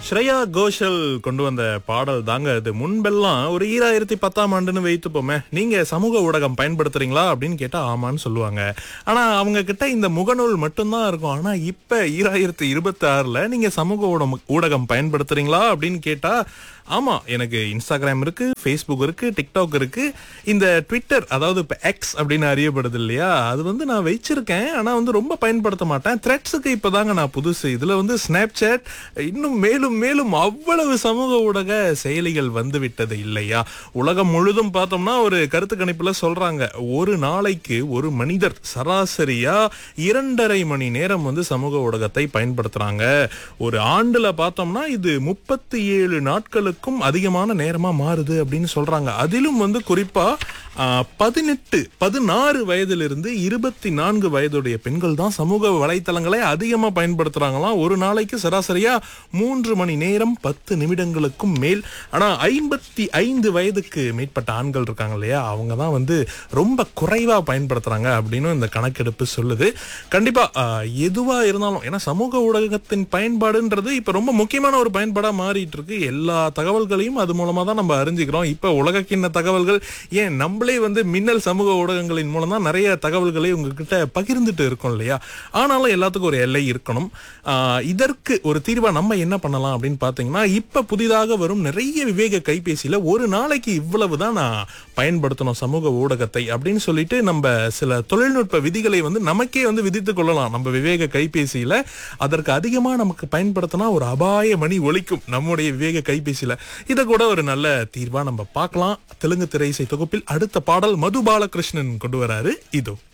ஸ்ரேயா கோஷல் கொண்டு வந்த பாடல் தாங்க அது முன்பெல்லாம் ஒரு ஈராயிரத்தி பத்தாம் ஆண்டுன்னு வைத்துப்போமே நீங்க சமூக ஊடகம் பயன்படுத்துறீங்களா அப்படின்னு கேட்டா ஆமான்னு சொல்லுவாங்க ஆனா அவங்க கிட்ட இந்த முகநூல் மட்டும்தான் இருக்கும் ஆனா இப்ப ஈராயிரத்தி இருபத்தி ஆறுல நீங்க சமூக ஊடகம் ஊடகம் பயன்படுத்துறீங்களா அப்படின்னு கேட்டா ஆமா எனக்கு இன்ஸ்டாகிராம் இருக்கு ஃபேஸ்புக் இருக்கு டிக்டாக் இருக்கு இந்த ட்விட்டர் அதாவது இப்ப எக்ஸ் அப்படின்னு அறியப்படுது இல்லையா அது வந்து நான் வச்சிருக்கேன் ஆனா வந்து ரொம்ப பயன்படுத்த மாட்டேன் த்ரெட்ஸுக்கு இப்பதாங்க நான் புதுசு இதுல வந்து ஸ்னாப் சாட் இன்னும் மேலும் மேலும் அவ்வளவு சமூக ஊடக செயலிகள் வந்து விட்டது இல்லையா உலகம் முழுதும் பார்த்தோம்னா ஒரு கருத்து கணிப்புல சொல்றாங்க ஒரு நாளைக்கு ஒரு மனிதர் சராசரியா இரண்டரை மணி நேரம் வந்து சமூக ஊடகத்தை பயன்படுத்துறாங்க ஒரு ஆண்டுல பார்த்தோம்னா இது முப்பத்தி ஏழு நாட்களுக்கும் அதிகமான நேரமா மாறுது அப்படின்னு சொல்றாங்க அதிலும் வந்து குறிப்பா பதினெட்டு பதினாறு வயதிலிருந்து இருபத்தி நான்கு வயதுடைய பெண்கள் தான் சமூக வலைத்தளங்களை அதிகமா பயன்படுத்துறாங்களாம் ஒரு நாளைக்கு சராசரியா மூன்று மணி நேரம் பத்து நிமிடங்களுக்கும் மேல் ஆனா ஐம்பத்தி ஐந்து வயதுக்கு மேற்பட்ட ஆண்கள் இருக்காங்க இல்லையா அவங்க தான் வந்து ரொம்ப குறைவா பயன்படுத்துறாங்க அப்படின்னு இந்த கணக்கெடுப்பு சொல்லுது கண்டிப்பா ஆஹ், எதுவா இருந்தாலும் ஏன்னா சமூக ஊடகத்தின் பயன்பாடுன்றது இப்ப ரொம்ப முக்கியமான ஒரு பயன்பாடா மாறிட்டு இருக்கு எல்லா தகவல்களையும் அது மூலமா தான் நம்ம அறிஞ்சுக்கிறோம் இப்ப உலகக்கிண்ண தகவல்கள் ஏன் நம்மளே வந்து மின்னல் சமூக ஊடகங்களின் மூலம் தான் நிறைய தகவல்களை உங்ககிட்ட பகிர்ந்துட்டு இருக்கோம் இல்லையா ஆனாலும் எல்லாத்துக்கும் ஒரு எல்லை இருக்கணும் ஆஹ், இதற்கு ஒரு தீர்வா நம்ம என்ன பண்ணலாம் அப்படின்னு பாத்தீங்கன்னா இப்ப புதிதாக வரும் நிறைய விவேக கைபேசியில ஒரு நாளைக்கு இவ்வளவு தான் நான் பயன்படுத்தணும் சமூக ஊடகத்தை அப்படின்னு சொல்லிட்டு நம்ம சில தொழில்நுட்ப விதிகளை வந்து நமக்கே வந்து விதித்துக் கொள்ளலாம் நம்ம விவேக கைபேசியில அதற்கு அதிகமா நமக்கு பயன்படுத்தினா ஒரு அபாய மணி ஒலிக்கும் நம்முடைய விவேக கைபேசியில இதை கூட ஒரு நல்ல தீர்வா நம்ம பார்க்கலாம் தெலுங்கு திரைசை தொகுப்பில் அடுத்த பாடல் மது பாலகிருஷ்ணன் கொண்டு வராரு இதோ